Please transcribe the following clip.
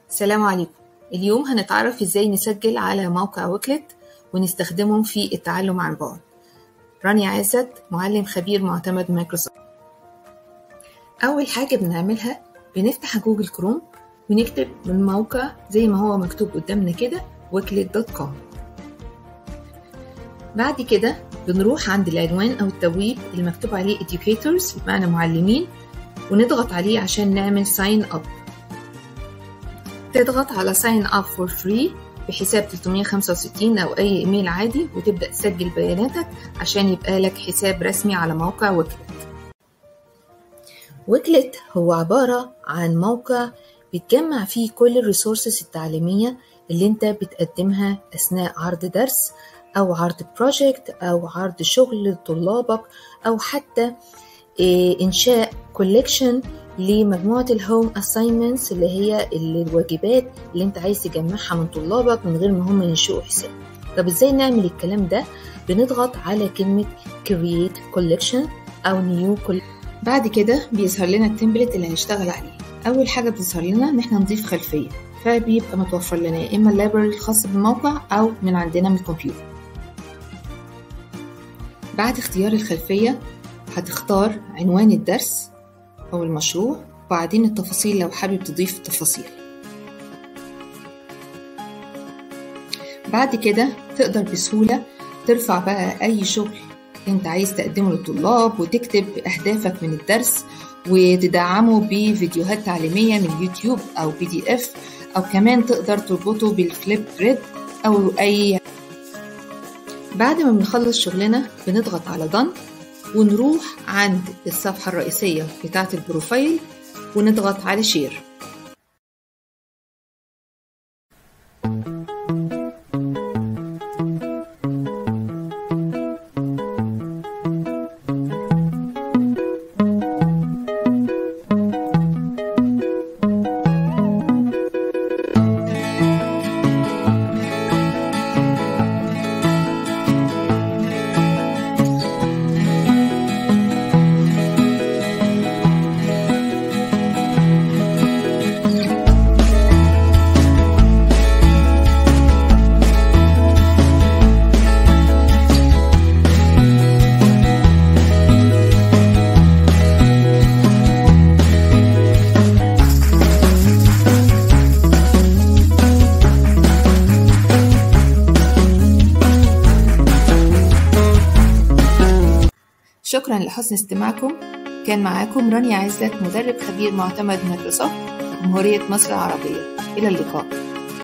السلام عليكم اليوم هنتعرف ازاي نسجل على موقع ويكلت ونستخدمه في التعلم عن بعد رانيا عزت معلم خبير معتمد مايكروسوفت أول حاجة بنعملها بنفتح جوجل كروم ونكتب الموقع زي ما هو مكتوب قدامنا كده ويكلت دوت كوم بعد كده بنروح عند العنوان أو التبويب اللي مكتوب عليه educators بمعنى معلمين ونضغط عليه عشان نعمل sign up تضغط على sign up for free بحساب 365 أو أي إيميل عادي وتبدأ تسجل بياناتك عشان يبقى لك حساب رسمي على موقع ويكلت ويكلت هو عبارة عن موقع بتجمع فيه كل الريسورسز التعليمية اللي انت بتقدمها أثناء عرض درس أو عرض بروجكت أو عرض شغل لطلابك أو حتى إنشاء كوليكشن لمجموعة الهوم assignments اللي هي الواجبات اللي انت عايز تجمعها من طلابك من غير ما هم ينشئوا حساب طب ازاي نعمل الكلام ده بنضغط على كلمة create collection أو new collection بعد كده بيظهر لنا التمبلت اللي هنشتغل عليه أول حاجة بتظهر لنا إن احنا نضيف خلفية فبيبقى متوفر لنا يا إما اللايبرري الخاص بالموقع أو من عندنا من الكمبيوتر بعد اختيار الخلفية هتختار عنوان الدرس أو المشروع وبعدين التفاصيل لو حابب تضيف تفاصيل بعد كده تقدر بسهولة ترفع بقى أي شغل انت عايز تقدمه للطلاب وتكتب أهدافك من الدرس وتدعمه بفيديوهات تعليمية من يوتيوب أو بي دي اف أو كمان تقدر تربطه بالفليب جريد أو أي بعد ما بنخلص شغلنا بنضغط على done ونروح عند الصفحة الرئيسية بتاعة البروفايل ونضغط على شير شكرا لحسن استماعكم كان معاكم رانيا عزت مدرب خبير معتمد مايكروسوفت جمهورية مصر العربية إلى اللقاء